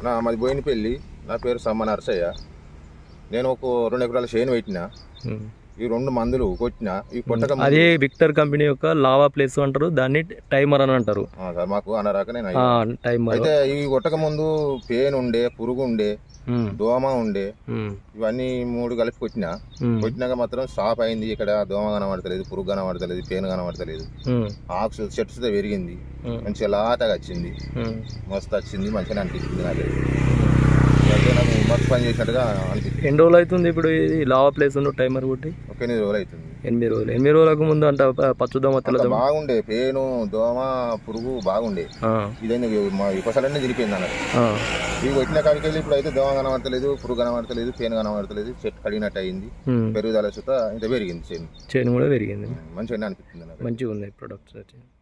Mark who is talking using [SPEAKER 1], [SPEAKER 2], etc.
[SPEAKER 1] నా మాది బోయినపల్లి నా పేరు సమ్మ నరసయ్య నేను ఒక రెండు ఎకరాల చేను పెట్టిన
[SPEAKER 2] ఉమ్.
[SPEAKER 1] ఈ రెండు మందులు కొట్టిన ఈ కొట్టక ముందు-
[SPEAKER 2] అదే విక్టర్ కంపెనీ యొక్క లావా ప్లేస్ అంటారు దాన్ని టైమర్ అని అంటారు
[SPEAKER 1] ఆ, సార్ మాకు అనరాక నేను
[SPEAKER 2] ఆ,
[SPEAKER 1] అయ్యా.
[SPEAKER 2] టైమర్
[SPEAKER 1] అయితే ఈ కొట్టక ముందు పేను ఉండే పురుగు ఉండే
[SPEAKER 2] ఉమ్,
[SPEAKER 1] దోమ ఉండే
[SPEAKER 2] ఉమ్,
[SPEAKER 1] ఇవన్నీ మూడు కలిపి కొట్టిన
[SPEAKER 2] ఉమ్,
[SPEAKER 1] కొట్టినాక మాత్రం సాప్ అయింది ఇక్కడ దోమ కనబడతలేదు పురుగు కనబడతలేదు పేను కనబడతలేదు
[SPEAKER 2] ఉమ్,
[SPEAKER 1] ఆక్స్ చెట్టు సుతా పెరిగింది
[SPEAKER 2] ఉమ్,
[SPEAKER 1] మంచిగా లాటగా వచ్చింది
[SPEAKER 2] ఉమ్.
[SPEAKER 1] మస్తు వచ్చింది మంచిగా అనిపించింది నాకు అయితే నాకు మస్తు పని చేసినట్టుగా అనిపించింది
[SPEAKER 2] ఎన్ని రోజులు అవుతుంది ఇప్పుడు ఇది లావా ప్లేస్ ఉన్న టైమర్ కొట్టి
[SPEAKER 1] ఒక ఎనిమిది రోజులు అవుతుంది
[SPEAKER 2] ఎనిమిది రోజులు ఎనిమిది రోజులకు ముందు అంట ప- పచ్చదోమ
[SPEAKER 1] అంత
[SPEAKER 2] తెల్లదోమ
[SPEAKER 1] బాగుండే పేను దోమ పురుగు బాగుండే
[SPEAKER 2] ఆ,
[SPEAKER 1] ఇదైనా మా విపసాలన్నీ తిరిగిపోయింది అన్నట్టు
[SPEAKER 2] ఆ,
[SPEAKER 1] ఇవి వచ్చిన కాడికి వెళ్ళి ఇప్పుడు అయితే దోమ కనబడతలేదు పురుగు కనబడతలేదు పేను కనబడతలేదు చెట్టు కడిగినట్టు అయింది
[SPEAKER 2] ఉమ్.
[SPEAKER 1] పెరుగుదల సుత ఇంత పెరిగింది చేను
[SPEAKER 2] చేను కూడా పెరిగింది
[SPEAKER 1] మంచిగా అనిపిస్తుంది నాకు
[SPEAKER 2] మంచిగా ఉన్నాయి ప్రొడక్ట్స్ వచ్చి